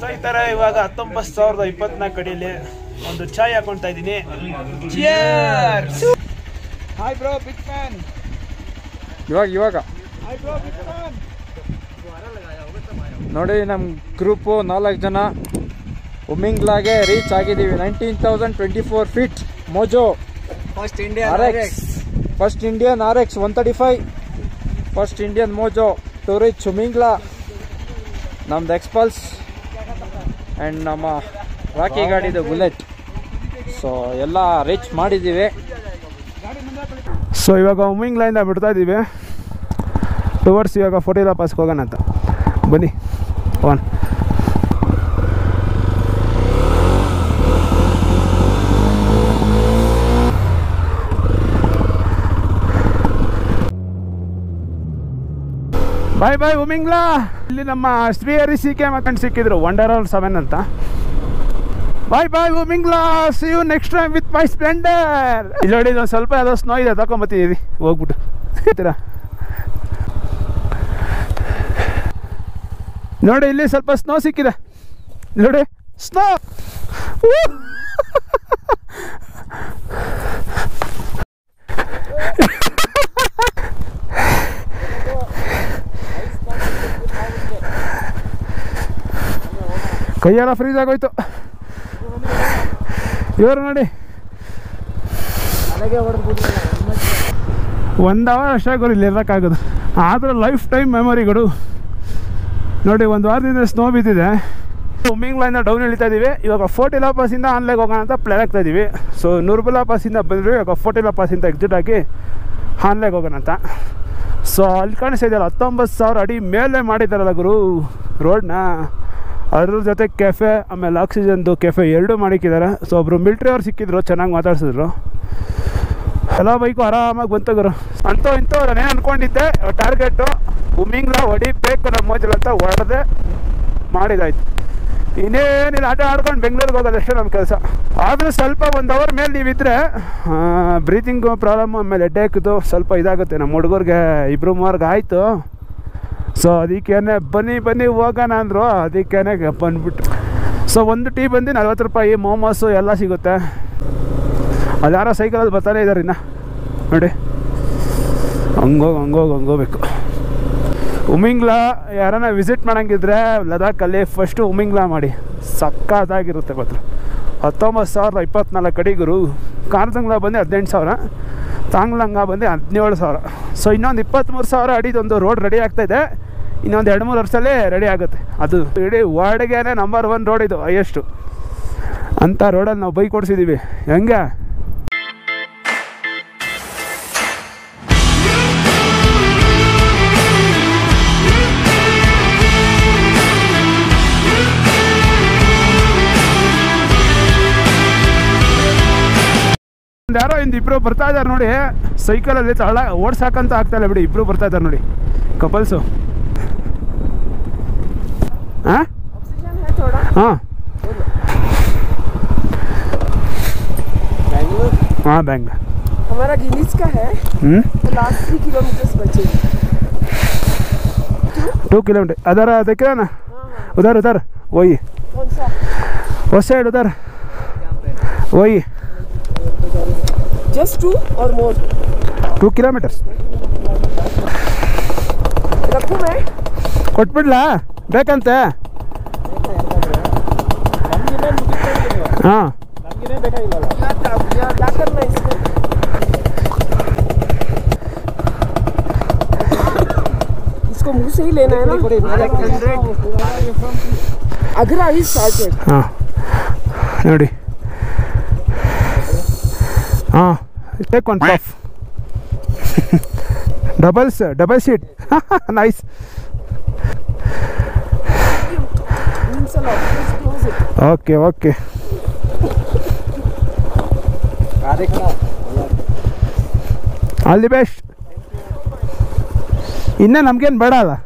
ಸ್ನೇಹಿತರೆ ಇವಾಗ ಹತ್ತೊಂಬತ್ತು ಸಾವಿರದ ಇಪ್ಪತ್ನಾಲ್ಕು ಅಡಿಯಲ್ಲಿ ಒಂದು ಚಾಯ್ ಹಾಕೊಂತ ಇದ್ದೀನಿ ಹಾಯ್ ಬ್ರೋ ಬಿಗ್ ಫ್ಯಾನ್ ಇವಾಗ ಇವಾಗ ಹಾಯ್ ಬ್ರೋ ಬಿಗ್ ಫ್ಯಾನ್ ನೋಡಿ ನಮ್ಮ ಗ್ರೂಪು ನಾಲ್ಕು ಜನ ಉಮಿಂಗ್ಲಾಗೆ ರೀಚ್ ಆಗಿದ್ದೀವಿ nineteen thousand twenty four feet Mojo first R X first Indian R X one thirty five first Indian Mojo to reach Umlingla ನಮ್ದು Xpulse and ನಮ್ಮ ರಾಕಿ ಗಾಡಿದು ಬುಲೆಟ್ ಸೊ ಎಲ್ಲ ರೀಚ್ ಮಾಡಿದ್ದೀವಿ ಸೊ ಇವಾಗ ಉಮ್ಮಿಂಗ್ ಲೈನ್ ಬಿಡ್ತಾ ಇದ್ದೀವಿ ಟುವರ್ಡ್ಸ್ ಇವಾಗ ಫೋಟಿಲ ಪಾಸ್ಗೆ ಹೋಗೋಣ ಅಂತ ಬನ್ನಿ ಒನ್ ಬಾಯ್ ಬಾಯ್ ಉಮಿಂಗ್ಲಾ ಇಲ್ಲಿ ನಮ್ಮ ಶ್ರೀಹರಿ ಸಿ ಕೆ ಮಕ್ಕಂಡು ಸಿಕ್ಕಿದ್ರು ವಂಡರ್ ಆಲ್ ಸೆವೆನ್ ಅಂತ bye bye Umlingla see you next time with my Splendor ಇಲ್ಲಿ ನೋಡಿ ಒಂದು ಸ್ವಲ್ಪ ಯಾವುದೋ ಸ್ನೋ ಇದೆ ತಗೊಂಬತ್ತೀವಿ ಹೋಗ್ಬಿಟ್ಟು ಹೇಳ್ತೀರಾ ನೋಡಿ ಇಲ್ಲಿ ಸ್ವಲ್ಪ ಸ್ನೋ ಸಿಕ್ಕಿದೆ ನೋಡಿ ಸ್ನೋ ಕೈಯೆಲ್ಲ ಫ್ರೀಸ್ ಆಗೋಯ್ತು ಇವರು ನೋಡಿ ಒಂದು ಅವರ್ ಅಷ್ಟಾಗೋರು ಇಲ್ಲಿ ಇರೋಕ್ಕಾಗೋದು ಆದರೆ ಲೈಫ್ ಟೈಮ್ ಮೆಮೊರಿಗಳು ನೋಡಿ ಒಂದು ವಾರದಿಂದ ಸ್ನೋ ಬಿದ್ದಿದೆ ಉಮ್ಮಿಂಗ್ ಲೈನ್ನ ಡೌನ್ ಇಳಿತಾ ಇದ್ದೀವಿ ಇವಾಗ ಫೋರ್ಟಿಲಾ ಪಾಸಿಂದ ಆನ್ಲೈನ್ ಹೋಗೋಣ ಅಂತ ಪ್ಲಾನ್ ಆಗ್ತಾ ಇದ್ದೀವಿ ಸೊ ನೂರ್ಬುಲಾ ಪಾಸಿಂದ ಬಂದರೆ ಇವಾಗ ಫೋರ್ಟಿಲಾ ಪಾಸಿಂದ ಎಕ್ಸಿಟ್ ಆಗಿ ಆನ್ಲೈನ್ ಹೋಗೋಣ ಅಂತ ಸೊ ಅಲ್ಲಿ ಕಾಣಿಸ್ತಾ ಇದೆಯಲ್ಲ ಹತ್ತೊಂಬತ್ತು ಸಾವಿರ ಅಡಿ ಮೇಲೆ ಮಾಡಿದ್ದಾರಲ್ಲ ಗುರು ರೋಡ್ನ ಅದ್ರ ಜೊತೆ ಕೆಫೆ ಆಮೇಲೆ ಆಕ್ಸಿಜನ್ದು ಕೆಫೆ ಎರಡೂ ಮಾಡಿಕ್ಕಿದ್ದಾರೆ ಸೊ ಒಬ್ಬರು ಮಿಲ್ಟ್ರಿ ಅವ್ರು ಸಿಕ್ಕಿದ್ರು ಚೆನ್ನಾಗಿ ಮಾತಾಡ್ಸಿದ್ರು ಎಲ್ಲ ಬೈಕು ಆರಾಮಾಗಿ ಬಂತು ಗುರು ಅಂತೂ ಇಂತೂ ನಾನೇನು ಅನ್ಕೊಂಡಿದ್ದೆ ಟಾರ್ಗೆಟು ಉಮ್ಮಿಂಗ್ಲ ಹೊಡಿಬೇಕು ನಮ್ಮ ಮೋಜಲ್ ಅಂತ ಹೊಡೆದೆ ಮಾಡಿದಾಯ್ತು ಇನ್ನೇನಿಲ್ಲ ಆಟ ಆಡ್ಕೊಂಡು ಬೆಂಗಳೂರಿಗೆ ಹೋಗೋದಷ್ಟೇ ನಮ್ಮ ಕೆಲಸ ಆದರೂ ಸ್ವಲ್ಪ ಒಂದು ಅವರ್ ಮೇಲೆ ನೀವಿದ್ರೆ ಬ್ರೀತಿಂಗು ಪ್ರಾಬ್ಲಮ್ ಆಮೇಲೆ ಹೆಡ್ಡೇಕ್ದು ಸ್ವಲ್ಪ ಇದಾಗುತ್ತೆ ನಮ್ಮ ಹುಡುಗರಿಗೆ ಇಬ್ಬರು ಮೂವರ್ಗೆ ಆಯಿತು ಸೊ ಅದಕ್ಕೇನೆ ಬನ್ನಿ ಬನ್ನಿ ಹೋಗೋಣ ಅಂದರು ಅದಕ್ಕೇನೆ ಬಂದ್ಬಿಟ್ಟು ಸೊ ಒಂದು ಟೀ ಬಂದು ನಲ್ವತ್ತು ರೂಪಾಯಿ ಮೋಮೋಸು ಎಲ್ಲ ಸಿಗುತ್ತೆ ಅಲ್ಲಿ ಯಾರೋ ಸೈಕಲಲ್ಲಿ ಬರ್ತಾನೆ ಇದ್ದಾರೆ ಇನ್ನು ನೋಡಿ ಹಂಗೋಗಿ ಹಂಗೋಗಿ ಹಂಗೋಗ್ಬೇಕು ಉಮಿಂಗ್ಲಾ ಯಾರನ್ನ ವಿಸಿಟ್ ಮಾಡಂಗಿದ್ರೆ ಲದಾಖಲ್ಲಿ ಫಸ್ಟು ಉಮಿಂಗ್ಲಾ ಮಾಡಿ ಸಕ್ಕತ್ತಾಗಿರುತ್ತೆ ಮಾತ್ರ ಹತ್ತೊಂಬತ್ತು ಸಾವಿರದ ಇಪ್ಪತ್ನಾಲ್ಕು ಅಡಿಗರು ಕಾರ್ದಂಗ್ಲ ಬಂದು ಹದಿನೆಂಟು ಸಾವಿರ ತಾಂಗ್ಲಂಗ ಬಂದು ಹದಿನೇಳು ಸಾವಿರ ಸೊ ಇನ್ನೊಂದು ಇಪ್ಪತ್ತ್ಮೂರು ಸಾವಿರ ಅಡಿದೊಂದು ರೋಡ್ ರೆಡಿ ಆಗ್ತಾಯಿದೆ ಇನ್ನೊಂದು ಎರಡು ಮೂರು ವರ್ಷದಲ್ಲೇ ರೆಡಿ ಆಗುತ್ತೆ ಅದು ಇಡೀ ವರ್ಡ್ಗೇನೆ ನಂಬರ್ ಒನ್ ರೋಡ್ ಇದು ಹೈಯೆಸ್ಟು ಅಂಥ ರೋಡಲ್ಲಿ ನಾವು ಬೈಕ್ ಓಡಿಸಿದ್ದೀವಿ ಹೆಂಗೆ ಒಂದ್ ಯಾರೋ ಇಂದ ಇಬ್ರು ಬರ್ತಾ ಇದಾರೆ ನೋಡಿ ಸೈಕಲಲ್ಲಿ ತಳ ಓಡ್ಸಾಕಂತ ಆಗ್ತಾ ಇಲ್ಲ ಬಿಡಿ ಇಬ್ರು ಬರ್ತಾ ಇದಾರೆ ನೋಡಿ ಕಪಲ್ಸು ಹಾಂ ಹಾಂ ಹಾಂ ಬ್ಯಾಂಗ್ हमारा गिलीज का है ಹ್ಞೂ तो लास्ट थ्री किलोमीटर्स बचे टू किलोमीटर अदर देख रहे ना उधर उधर वही कौन सा उस साइड उधर वही जस्ट टू और मोर ಟೂ ಕಿಲೋಮೀಟರ್ಸ್ रखूँ मैं ಕೊಟ್ಬಿಡ್ಲಾ ಬೇಕಂತೆ ಹಾಂ क्या क्या करना है इसमें इसको मुंह से ही लेना है ना अगरा इज स्टार्टेड ಹಾಂ ನೋಡಿ ಹಾಂ take one puff doubles double seat nice means a lot just close it okay okay all the best ಇನ್ನೂ ನಮ್ಗೇನು ಬೇಡ ಅಲ್ಲ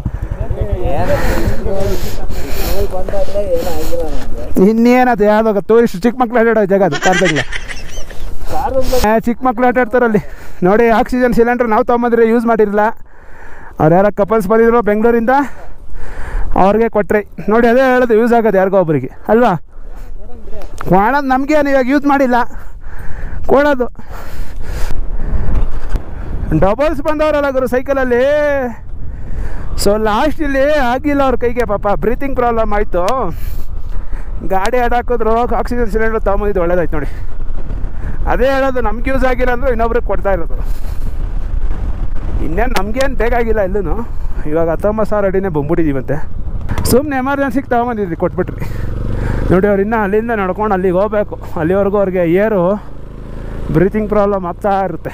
ಇನ್ನೇನದು ಯಾವ್ದು ಟೂರಿಸ್ಟ್ ಚಿಕ್ಕ ಮಕ್ಳು ಆಟಾಡೋ ಜಾಗ ಅದು ಕಾರ್ದಂಗ್ಲ ಚಿಕ್ಕ ಮಕ್ಳು ಆಟ ಆಡ್ತಾರಲ್ಲಿ ನೋಡಿ ಆಕ್ಸಿಜನ್ ಸಿಲಿಂಡರ್ ನಾವು ತೊಗೊಂಬಂದ್ರೆ ಯೂಸ್ ಮಾಡಿರಲಿಲ್ಲ ಅವ್ರು ಯಾರೋ ಕಪಲ್ಸ್ ಬಂದಿದ್ರು ಬೆಂಗಳೂರಿಂದ ಅವ್ರಿಗೆ ಕೊಟ್ರಿ ನೋಡಿ ಅದೇ ಹೇಳೋದು ಯೂಸ್ ಆಗೋದು ಯಾರಿಗೋ ಒಬ್ಬರಿಗೆ ಅಲ್ವಾ ಕೊಡೋದು ನಮಗೆ ಇವಾಗ ಯೂಸ್ ಮಾಡಿಲ್ಲ ಕೊಡೋದು ಡಬಲ್ಸ್ ಬಂದವರಲ್ಲ ಗುರು ಸೈಕಲಲ್ಲಿ ಸೊ ಲಾಸ್ಟಲ್ಲಿ ಆಗಿಲ್ಲ ಅವ್ರ ಕೈಗೆ ಪಾಪ ಬ್ರೀತಿಂಗ್ ಪ್ರಾಬ್ಲಮ್ ಆಯಿತು ಗಾಡಿ ಹಾಕಿದ್ರು ಆಕ್ಸಿಜನ್ ಸಿಲಿಂಡರ್ ತೊಗೊಂಬಂದಿದ್ದು ಒಳ್ಳೇದಾಯ್ತು ನೋಡಿ ಅದೇ ಹೇಳೋದು ನಮ್ಗೆ ಯೂಸ್ ಆಗಿಲ್ಲ ಅಂದ್ರೆ ಇನ್ನೊಬ್ರಿಗೆ ಕೊಡ್ತಾ ಇರೋದು ಇನ್ನೇನು ನಮಗೇನು ಬೇಕಾಗಿಲ್ಲ ಎಲ್ಲೂ ಇವಾಗ ಹತ್ತೊಂಬತ್ತು ಸಾವಿರ ಅಡಿನೇ ಬಂದ್ಬಿಟ್ಟಿದ್ದೀವಂತೆ ಸುಮ್ಮನೆ ಎಮರ್ಜೆನ್ಸಿಗೆ ತೊಗೊಂಬಂದಿದ್ರಿ ಕೊಟ್ಬಿಟ್ರಿ ನೋಡಿ ಅವ್ರು ಇನ್ನೂ ಅಲ್ಲಿಂದ ನಡ್ಕೊಂಡು ಅಲ್ಲಿಗೆ ಹೋಗ್ಬೇಕು ಅಲ್ಲಿವರೆಗೂ ಅವ್ರಿಗೆ ಏರು ಬ್ರೀತಿಂಗ್ ಪ್ರಾಬ್ಲಮ್ ಆಗ್ತಾ ಇರುತ್ತೆ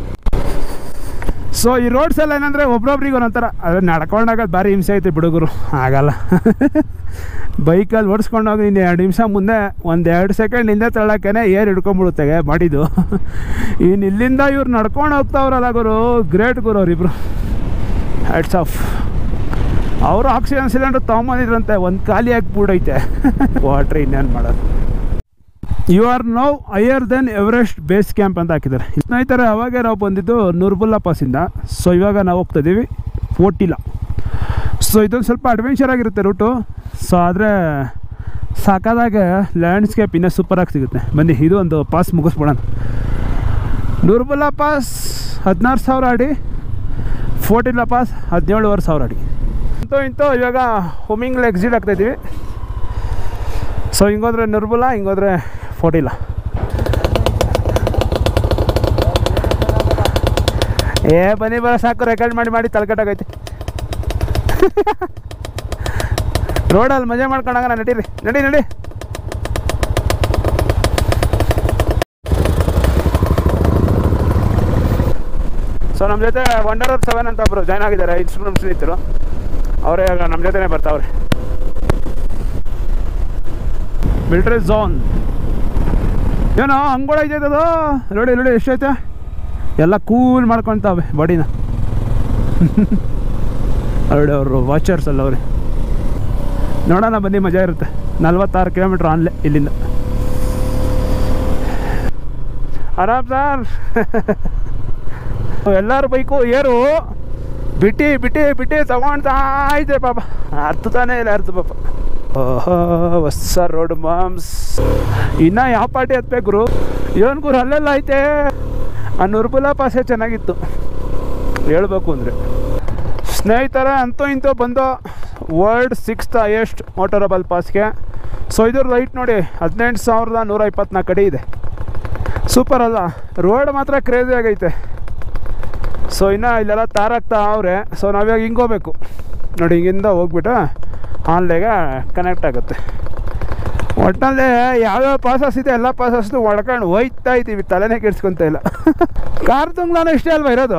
ಸೊ ಈ ರೋಡ್ಸ್ ಎಲ್ಲ ಏನಂದರೆ ಒಬ್ರೊಬ್ರಿಗೆ ಒಂದೊಂಥರ ಅದು ನಡ್ಕೊಂಡಾಗ ಭಾರಿ ಹಿಂಸೆ ಐತಿ ಬಿಡುಗರು ಆಗಲ್ಲ ಬೈಕಲ್ಲಿ ಓಡಿಸ್ಕೊಂಡು ಹೋಗಿ ಇನ್ನು ಎರಡು ನಿಮಿಷ ಮುಂದೆ ಒಂದು ಎರಡು ಸೆಕೆಂಡ್ ಹಿಂದೆ ತಳ್ಳೋಕ್ಕೇ ಏರ್ ಹಿಡ್ಕೊಂಬಿಡುತ್ತೆ ಬಾಡಿದು ಇನ್ನು ಇಲ್ಲಿಂದ ಇವ್ರು ನಡ್ಕೊಂಡು ಹೋಗ್ತಾವ್ರಲ್ಲ ಗುರು ಗ್ರೇಟ್ ಗುರು ಅವರಿಬ್ರು ಹ್ಯಾಟ್ಸ್ ಆಫ್ ಅವರು ಆಕ್ಸಿಜನ್ ಸಿಲಿಂಡರ್ ತೊಗೊಂಬಂದಿದ್ರಂತೆ ಒಂದು ಖಾಲಿ ಆಗಿಬಿಡೈತೆ ವಾಟ್ರ್ ಇನ್ನೇನು ಮಾಡೋದು you are now higher than Everest base camp ಅಂತ ಹಾಕಿದ್ದಾರೆ ಸ್ನೇಹಿತರೆ ಅವಾಗೆ ನಾವು ಬಂದಿದ್ದು ನುರ್ಬುಲ್ಲಾ ಪಾಸಿಂದ ಸೊ ಇವಾಗ ನಾವು ಹೋಗ್ತಾ ಇದ್ದೀವಿ ಫೋರ್ಟಿಲ್ಲ ಸೊ ಇದೊಂದು ಸ್ವಲ್ಪ ಅಡ್ವೆಂಚರ್ ಆಗಿರುತ್ತೆ ರೂಟು ಸೊ ಆದರೆ ಸಾಕಾದಾಗ ಲ್ಯಾಂಡ್ಸ್ಕೇಪ್ ಇನ್ನೂ ಸೂಪರಾಗಿ ಸಿಗುತ್ತೆ ಬನ್ನಿ ಇದು ಒಂದು ಪಾಸ್ ಮುಗಿಸ್ಬಿಡೋಣ ನುರ್ಬುಲ್ಲಾ ಪಾಸ್ ಹದಿನಾರು ಸಾವಿರ ಅಡಿ ಫೋರ್ಟಿಲ್ಲ ಪಾಸ್ ಹದಿನೇಳುವರೆ ಸಾವಿರ ಅಡಿ ಅಂತೂ ಇಂತೂ ಇವಾಗ ಹುಮಿಂಗ್ಲ ಎಕ್ಸಿಟ್ ಆಗ್ತಾಯಿದ್ದೀವಿ ಸೊ ಹಿಂಗೋದ್ರೆ ನಿರ್ಬುಲ ಹಿಂಗೋದ್ರೆ ಫೋರ್ಟಿಲ್ಲ ಏ ಬನ್ನಿ ಬರ ಸಾಕು ರೆಕಾರ್ಡ್ ಮಾಡಿ ಮಾಡಿ ತಲೆಕಟ್ಟಾಗೈತೆ ರೋಡಲ್ಲಿ ಮಜಾ ಮಾಡ್ಕೊಂಡಾಗ ನಡೀರಿ ನಡಿ ನಡಿ ಸೊ ನಮ್ಮ ಜೊತೆ ವಂಡರ್ ಅವರ್ ಸೆವೆನ್ ಅಂತ ಒಬ್ಬರು ಜಾಯ್ನ್ ಆಗಿದ್ದಾರೆ ಇನ್ಸ್ಟ್ರೂಮೆಂಟ್ ಸ್ನೇಹಿತರು ಅವರೇ ನಮ್ಮ ಜೊತೆನೇ ಬರ್ತಾವ್ರೆ ಮಿಲ್ಟ್ರಿ ಝೋನ್ ಏನೋ ಹಂಗೋಳ ಐತೆ ಅದು ನೋಡಿ ನೋಡಿ ಎಷ್ಟೈತೆ ಎಲ್ಲ ಕೂಲ್ ಮಾಡ್ಕೊತಾವೆ ಬಾಡಿನ ನೋಡಿ ಅವರು ವಾಚರ್ಸ್ ಅಲ್ಲ ಅವ್ರೆ ನೋಡೋಣ ಬನ್ನಿ ಮಜಾ ಇರುತ್ತೆ ನಲ್ವತ್ತಾರು ಕಿಲೋಮೀಟ್ರ್ ಆನ್ಲೆ ಇಲ್ಲಿಂದ ಆರಾಮ್ ಸರ್ ಎಲ್ಲರ ಬೈಕು ಏರು ಬಿಟ್ಟು ಬಿಟ್ಟು ಬಿಟ್ಟು ತಗೊಳ್ತಾ ಐತೆ ಪಾಪ ಅರ್ಥತಾನೇ ಇಲ್ಲ ಅರ್ಥ ಪಾಪ ಓಹೋ ಹೊಸ ರೋಡ್ ಮಾಮ್ಸ್ ಇನ್ನ ಯಾವ ಪಾರ್ಟಿ ಹತ್ಬೇಕು ಗುರು ಇವನ್ ಗುರು ಅಲ್ಲೆಲ್ಲ ಐತೆ ಆ ನುರ್ಬುಲಾ ಪಾಸೆ ಚೆನ್ನಾಗಿತ್ತು ಹೇಳ್ಬೇಕು ಅಂದರೆ ಸ್ನೇಹಿತರ ಅಂತೂ ಇಂತೂ ಬಂದು ವರ್ಲ್ಡ್ ಸಿಕ್ಸ್ತ್ ಹೈಯೆಸ್ಟ್ ಮೋಟರಬಲ್ ಪಾಸ್ಗೆ ಸೊ ಇದ್ರ ರೈಟ್ ನೋಡಿ ಹದಿನೆಂಟು ಸಾವಿರದ ನೂರ ಇಪ್ಪತ್ನಾಲ್ಕು ಅಡಿ ಇದೆ ಸೂಪರ್ ಅಲ್ಲ ರೋಡ್ ಮಾತ್ರ ಕ್ರೇಜಿ ಆಗೈತೆ ಸೊ ಇನ್ನು ಇಲ್ಲೆಲ್ಲ ತಾರಾಗ್ತಾ ಅವ್ರೆ ಸೊ ನಾವಿವಾಗ ಹಿಂಗೆ ಹೋಗ್ಬೇಕು ನೋಡಿ ಹಿಂಗಿಂದ ಹೋಗ್ಬಿಟ್ಟು ಆನ್ಲೈಗೆ ಕನೆಕ್ಟ್ ಆಗುತ್ತೆ ಒಟ್ಟಿನಲ್ಲಿ ಯಾವ್ಯಾವ ಪಾಸಸ್ ಇದೆ ಎಲ್ಲ ಪಾಸಸ್ನು ಹೊಡ್ಕೊಂಡು ಹೋಯ್ತಾ ಇದ್ದೀವಿ ತಲೆನೇ ಕೆಡ್ಸ್ಕೊತ ಇಲ್ಲ ಕಾರ್ ತುಂಗ್ಲಾನು ಇಷ್ಟೇ ಅಲ್ವಾ ಇರೋದು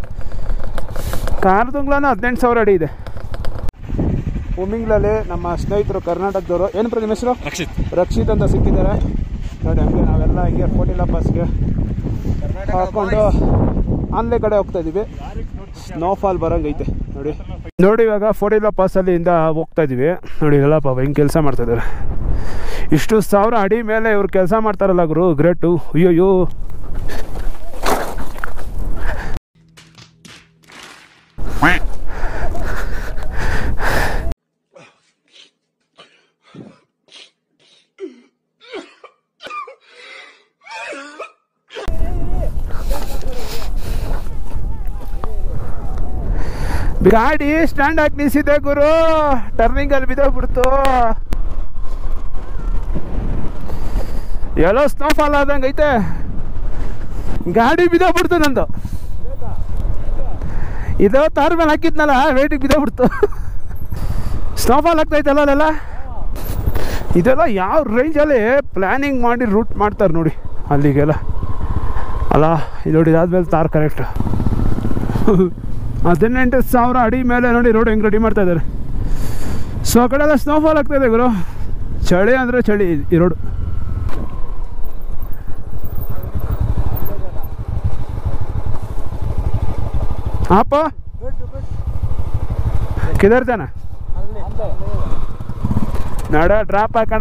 ಕಾರ್ ತುಂಗ್ಲಾನು ಹದಿನೆಂಟು ಸಾವಿರ ಅಡಿ ಇದೆ ಉಮಿಂಗ್ಲಲ್ಲಿ ನಮ್ಮ ಸ್ನೇಹಿತರು ಕರ್ನಾಟಕದವರು ಏನು ಪ್ರತಿ ಹೆಸರು ರಕ್ಷಿತ್ ರಕ್ಷಿತ್ ಅಂತ ಸಿಕ್ಕಿದ್ದಾರೆ ನೋಡಿ ಹಂಗೆ ನಾವೆಲ್ಲ ಹಿಂಗೆ ಫೋರ್ಟಿಲ್ಲ ಪಾಸ್ಗೆ ಹಾಕೊಂಡು ಆನ್ಲೈ ಕಡೆ ಹೋಗ್ತಾ ಇದೀವಿ ಸ್ನೋಫಾಲ್ ಬರಂಗೈತೆ ನೋಡಿ ನೋಡಿ ಇವಾಗ ಫೋರ್ಟಿಲ್ಲ ಪಾಸಲ್ಲಿ ಇಂದ ಹೋಗ್ತಾ ಇದೀವಿ ನೋಡಿ ಎಲ್ಲ ಪಾಪ ಹೆಂಗೆ ಕೆಲಸ ಮಾಡ್ತಾ ಇದ್ದಾರೆ ಇಷ್ಟು ಸಾವಿರ ಅಡಿ ಮೇಲೆ ಇವ್ರು ಕೆಲಸ ಮಾಡ್ತಾರಲ್ಲ ಗುರು ಗ್ರೇಟು ಅಯ್ಯೋಯ್ಯೋ ಗಾಡಿ ಸ್ಟ್ಯಾಂಡ್ ಹಾಕಿ ನಿಲ್ಸಿದೆ ಗುರು ಟರ್ನಿಂಗ್ ಅಲ್ಲಿ ಬಿದ್ದೋಗ್ಬಿಡ್ತು ಎಲ್ಲೋ ಸ್ನೋಫಾಲ್ ಆದಂಗೆ ಐತೆ ಗಾಡಿ ಬಿದ್ದೋಗ್ಬಿಡ್ತು ನಂದು ಇದು ತಾರ್ ಮೇಲೆ ಹಾಕಿದ್ನಲ್ಲ ವೇಟಿಗೆ ಬಿದ್ದೋಗ್ಬಿಡ್ತು ಸ್ನೋಫಾಲ್ ಆಗ್ತೈತಲ್ಲ ಅಲ್ಲೆಲ್ಲ ಇದೆಲ್ಲ ಯಾವ ರೇಂಜಲ್ಲಿ ಪ್ಲ್ಯಾನಿಂಗ್ ಮಾಡಿ ರೂಟ್ ಮಾಡ್ತಾರೆ ನೋಡಿ ಅಲ್ಲಿಗೆಲ್ಲ ಅಲ್ಲ ಇದು ನೋಡಿ ಇದಾದ್ಮೇಲೆ ತಾರ್ ಕರೆಕ್ಟ್ ಹದಿನೆಂಟು ಸಾವಿರ ಅಡಿ ಮೇಲೆ ನೋಡಿ ರೋಡ್ ಹೆಂಗೆ ರೆಡಿ ಮಾಡ್ತಾ ಇದ್ದಾರೆ ಸೊ ಆ ಕಡೆ ಎಲ್ಲ ಸ್ನೋಫಾಲ್ ಆಗ್ತಾ ಇದೆ ಗುರು ಚಳಿ ಅಂದರೆ ಚಳಿ ಈ ರೋಡ್ ಹಾಪ ಕಿದರ್ ಜಾನ ನಡ ಡ್ರಾಪ್ ಹಾಕೋಣ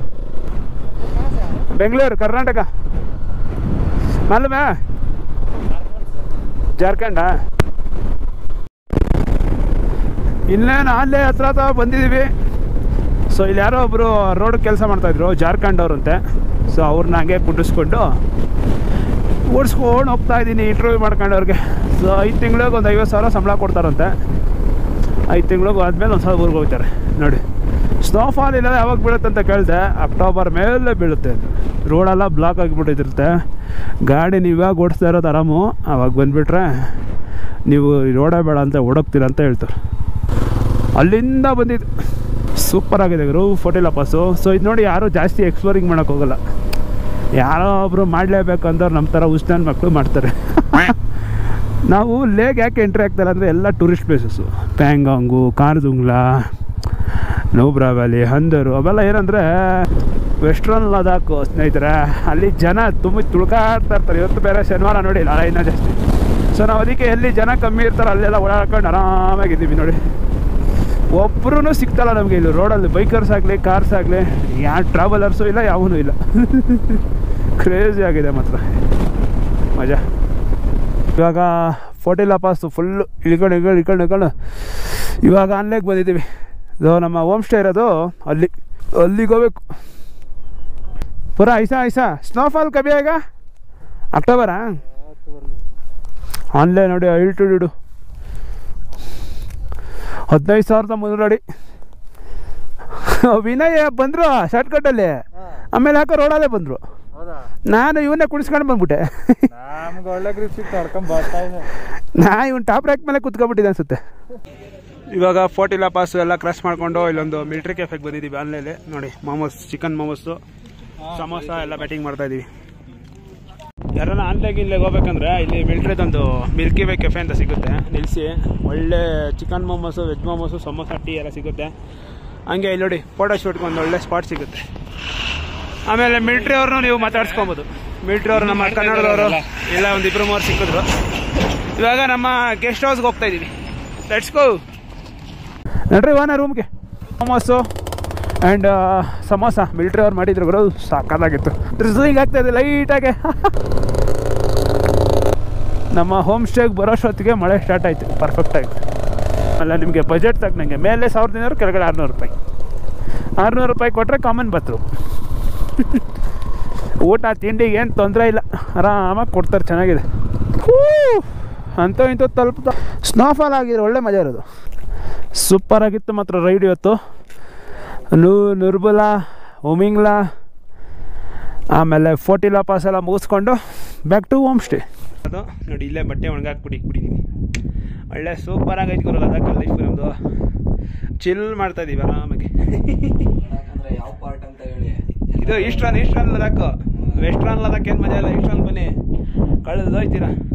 ಬೆಂಗಳೂರು ಕರ್ನಾಟಕ ಮಾಲೂಮೇ ಜಾರ್ಖಂಡಾ ಇನ್ನೇನು ಅಲ್ಲೇ ಹತ್ರ ಹತ್ರ ಬಂದಿದ್ದೀವಿ ಸೊ ಇಲ್ಲಿ ಯಾರೋ ಒಬ್ಬರು ರೋಡ್ ಕೆಲಸ ಮಾಡ್ತಾಯಿದ್ರು ಜಾರ್ಖಂಡ್ ಅವ್ರಂತೆ ಸೊ ಅವ್ರನ್ನ ಹಂಗೆ ಕುಂಡಿಸ್ಕೊಂಡು ಓಡಿಸ್ಕೊಂಡು ಹೋಗ್ತಾ ಇದ್ದೀನಿ ಇಂಟರ್ವ್ಯೂ ಮಾಡ್ಕೊಂಡವ್ರಿಗೆ ಸೊ ಐದು ತಿಂಗಳಿಗೆ ಒಂದು ಐವತ್ತು ಸಾವಿರ ಸಂಬಳ ಕೊಡ್ತಾರಂತೆ ಐದು ತಿಂಗಳಿಗೆ ಆದಮೇಲೆ ಒಂದು ಸಾವಿರ ಊರಿಗೆ ಹೋಗ್ತಾರೆ ನೋಡಿ ಸ್ನೋಫಾಲ್ ಇಲ್ಲ ಯಾವಾಗ ಬೀಳುತ್ತೆ ಅಂತ ಕೇಳಿದೆ ಅಕ್ಟೋಬರ್ ಮೇಲೆ ಬೀಳುತ್ತೆ ರೋಡೆಲ್ಲ ಬ್ಲಾಕ್ ಆಗಿಬಿಟ್ಟಿರುತ್ತೆ ಗಾಡಿ ನೀವು ಇವಾಗ ಓಡಿಸ್ತಾ ಇರೋದು ಆರಾಮು ಅವಾಗ ಬಂದುಬಿಟ್ರೆ ನೀವು ರೋಡೇ ಬೇಡ ಅಂತ ಓಡೋಗ್ತೀರ ಅಂತ ಹೇಳ್ತಾರೆ ಅಲ್ಲಿಂದ ಬಂದಿದ್ದು ಸೂಪರ್ ಆಗಿದೆ ಗುರು ಫೋಟಿಲ ಪಾಸು ಸೊ ಇದು ನೋಡಿ ಯಾರೂ ಜಾಸ್ತಿ ಎಕ್ಸ್ಪ್ಲೋರಿಂಗ್ ಮಾಡೋಕೆ ಹೋಗಲ್ಲ ಯಾರೋ ಒಬ್ಬರು ಮಾಡಲೇಬೇಕು ಅಂದವ್ರು ನಮ್ಮ ಥರ ಉಸ್ತಾನ್ ಮಕ್ಕಳು ಮಾಡ್ತಾರೆ ನಾವು ಲೇಕ್ ಯಾಕೆ ಎಂಟ್ರಿ ಆಗ್ತಾರೆ ಅಂದರೆ ಎಲ್ಲ tourist places Pangong Khardungla Nubra valley ಹಂದರು ಅವೆಲ್ಲ ಏನಂದರೆ ವೆಸ್ಟ್ರನ್ ಲದಾಖು ಸ್ನೇಹಿತರೆ ಅಲ್ಲಿ ಜನ ತುಂಬ ತುಳ್ಕಾಡ್ತಾ ಇರ್ತಾರೆ ಇವತ್ತು ಬೇರೆ ಶನಿವಾರ ನೋಡಿ ನಾಳೆ ಇನ್ನೂ ಜಾಸ್ತಿ ಸೊ ನಾವು ಅದಕ್ಕೆ ಎಲ್ಲಿ ಜನ ಕಮ್ಮಿ ಇರ್ತಾರೆ ಅಲ್ಲೆಲ್ಲ ಓಡಾಡ್ಕೊಂಡು ಆರಾಮಾಗಿದ್ದೀವಿ ನೋಡಿ ಒಬ್ಬರೂ ಸಿಗ್ತಲ್ಲ ನಮಗೆ ಇಲ್ಲಿ ರೋಡಲ್ಲಿ ಬೈಕರ್ಸ್ ಆಗಲಿ ಕಾರ್ಸ್ ಆಗಲಿ ಯಾವ ಟ್ರಾವೆಲರ್ಸು ಇಲ್ಲ ಯಾವೂ ಇಲ್ಲ ಕ್ರೇಜಿ ಆಗಿದೆ ಮಾತ್ರ ಮಜಾ ಇವಾಗ ಫೋಟಿಲ ಪಾಸು ಫುಲ್ಲು ಇಳ್ಕೊಂಡು ಇಳ್ಕೊಂಡು ಇಳ್ಕೊಂಡು ಇಳ್ಕೊಂಡು ಇವಾಗ ಆನ್ಲೈಕ್ ಬಂದಿದ್ದೀವಿ ಇದು ನಮ್ಮ ಹೋಮ್ ಸ್ಟೇ ಇರೋದು ಅಲ್ಲಿ ಅಲ್ಲಿಗೆ ಹೋಗ್ಬೇಕು ಪೂರ ಐಸಾ ಐಸಾ ಸ್ನೋಫಾಲ್ ಕಬಿ ಈಗ ಅಕ್ಟೋಬರಾ ಆನ್ಲೈನ್ ನೋಡಿ ಇಡು ಹದಿನೈದು ಸಾವಿರದ ಮುನ್ನೂರು ಅಡಿ ವಿನಯ್ ಬಂದರು ಶಾರ್ಟ್ಕಟ್ಟಲ್ಲಿ ಆಮೇಲೆ ಯಾಕೋ ರೋಡಲ್ಲೇ ಬಂದರು ಹೌದಾ ನಾನು ಇವನ್ನೇ ಕುಡಿಸ್ಕೊಂಡು ಬಂದ್ಬಿಟ್ಟೆ ನಮ್ಗೆ ಒಳ್ಳೆ ಗ್ರಿಪ್ ಸಿಕ್ತು ನಡ್ಕೊಂಡ್ ಬರ್ತಾ ಇದೆ ನಾ ಇವನ್ ಟಾಪ್ ರ್ಯಾಕ್ ಮೇಲೆ ಕುತ್ಕೊಂಡ್ಬಿಟ್ಟಿದ್ದೆ ಅನ್ಸುತ್ತೆ ಇವಾಗ ಫೋರ್ಟಿಲಾ ಪಾಸ್ ಎಲ್ಲ ಕ್ರಾಸ್ ಮಾಡ್ಕೊಂಡು ಇಲ್ಲೊಂದು ಮಿಲ್ಟ್ರಿ ಕೆಫೆಗೆ ಬಂದಿದ್ದೀವಿ ಆನ್ಲೈನ್ ನೋಡಿ ಮೋಮೋಸ್ ಚಿಕನ್ ಮೋಮೋಸು ಸಮೋಸ ಎಲ್ಲ ಬ್ಯಾಟಿಂಗ್ ಮಾಡ್ತಾ ಇದೀವಿ ಯಾರನ್ನ ಆನ್ಲೈನ್ ಇಲ್ಲಿಗೆ ಹೋಗ್ಬೇಕಂದ್ರೆ ಇಲ್ಲಿ ಮಿಲ್ಟ್ರಿದೊಂದು ಮಿಲ್ಕಿ ವೇ ಕೆಫೆ ಅಂತ ಸಿಗುತ್ತೆ ನಿಲ್ಲಿಸಿ ಒಳ್ಳೆ chicken momos veg momos samosa tea ಎಲ್ಲ ಸಿಗುತ್ತೆ ಹಂಗೆ ಇಲ್ಲಿ ನೋಡಿ ಫೋಟೋ ಶೂಟ್ಗೆ ಒಂದು ಒಳ್ಳೆ ಸ್ಪಾಟ್ ಸಿಗುತ್ತೆ ಆಮೇಲೆ ಮಿಲ್ಟ್ರಿ ಅವ್ರನ್ನೂ ನೀವು ಮಾತಾಡ್ಸ್ಕೊಬೋದು ಮಿಲ್ಟ್ರಿ ಅವರು ನಮ್ಮ ಕನ್ನಡದವರು ಎಲ್ಲ ಒಂದು ಇಬ್ಬರು ಮೂವರು ಸಿಕ್ಕಿದ್ರು ಇವಾಗ ನಮ್ಮ ಗೆಸ್ಟ್ ಹೌಸ್ಗೆ ಹೋಗ್ತಾ ಇದ್ದೀವಿ ಲೆಟ್ಸ್ ಗೋ ನಡ್ರಿ ವಾನ ರೂಮ್ಗೆ ಮೋಮೋಸು ಆ್ಯಂಡ್ ಸಮೋಸ ಮಿಲ್ಟ್ರಿ ಅವ್ರು ಮಾಡಿದ್ರು ಬರೋದು ಸಾಕಾಗಿತ್ತು ಡ್ರಿಸ್ಲಿಂಗ್ ಆಗ್ತಾ ಇದೆ ಲೈಟಾಗೆ ನಮ್ಮ ಹೋಮ್ ಸ್ಟೇಗೆ ಬರೋಷ್ಟೊತ್ತಿಗೆ ಮಳೆ ಸ್ಟಾರ್ಟ್ ಆಯಿತು ಪರ್ಫೆಕ್ಟ್ ಆಯಿತು ಅಲ್ಲ ನಿಮಗೆ ಬಜೆಟ್ ತಕ್ಕನಂಗೆ ಮೇಲೆ ಸಾವಿರದ ಇನ್ನೂರು ಕೆಳಗಡೆ ಆರುನೂರು ರೂಪಾಯಿ ಆರುನೂರು ರೂಪಾಯಿ ಕೊಟ್ಟರೆ ಕಾಮನ್ ಬತ್ರು ಊಟ ತಿಂಡಿಗೆ ಏನು ತೊಂದರೆ ಇಲ್ಲ ಆರಾಮಾಗಿ ಕೊಡ್ತಾರೆ ಚೆನ್ನಾಗಿದೆ ಹೂ ಅಂತೂ ಇಂತೂ ತಲುಪ್ತಾ ಸ್ನೋಫಾಲ್ ಆಗಿದ್ರೆ ಒಳ್ಳೆ ಮಜಾ ಇರೋದು ಸೂಪರ್ ಆಗಿತ್ತು ಮಾತ್ರ ರೈಡ್ ಇವತ್ತು ನೂ ನುರ್ಬುಲಾ ಉಮಿಂಗ್ಲಾ ಆಮೇಲೆ ಫೋರ್ಟಿಲಾ ಪಾಸ್ ಎಲ್ಲ ಮುಗಿಸ್ಕೊಂಡು ಬ್ಯಾಕ್ ಟು ಹೋಮ್ ಸ್ಟೇ ಅದು ನೋಡಿ ಇಲ್ಲೇ ಬಟ್ಟೆ ಒಣಗಾಕ್ಬಿಟ್ಟು ಇಟ್ಬಿಟ್ಟಿದ್ದೀನಿ ಒಳ್ಳೆ ಸೂಪರ್ ಆಗೈತೆ ಗುರು ಅದಕ್ಕೆ ಲೈಫ್ ನಮ್ಮದು ಚಿಲ್ ಮಾಡ್ತಾ ಇದೀವಿ ಆರಾಮಾಗಿ ಅಂದ್ರೆ ಯಾವ ಪಾರ್ಟ್ ಅಂತ ಹೇಳಿ ಇದು eastern eastern Ladakh western Ladakh ಏನು ಮಜಾ ಇಲ್ಲ ಈಸ್ಟ್ರನ್ ಬನ್ನಿ ಕಳೆದು ಹೋಯ್ತೀರಾ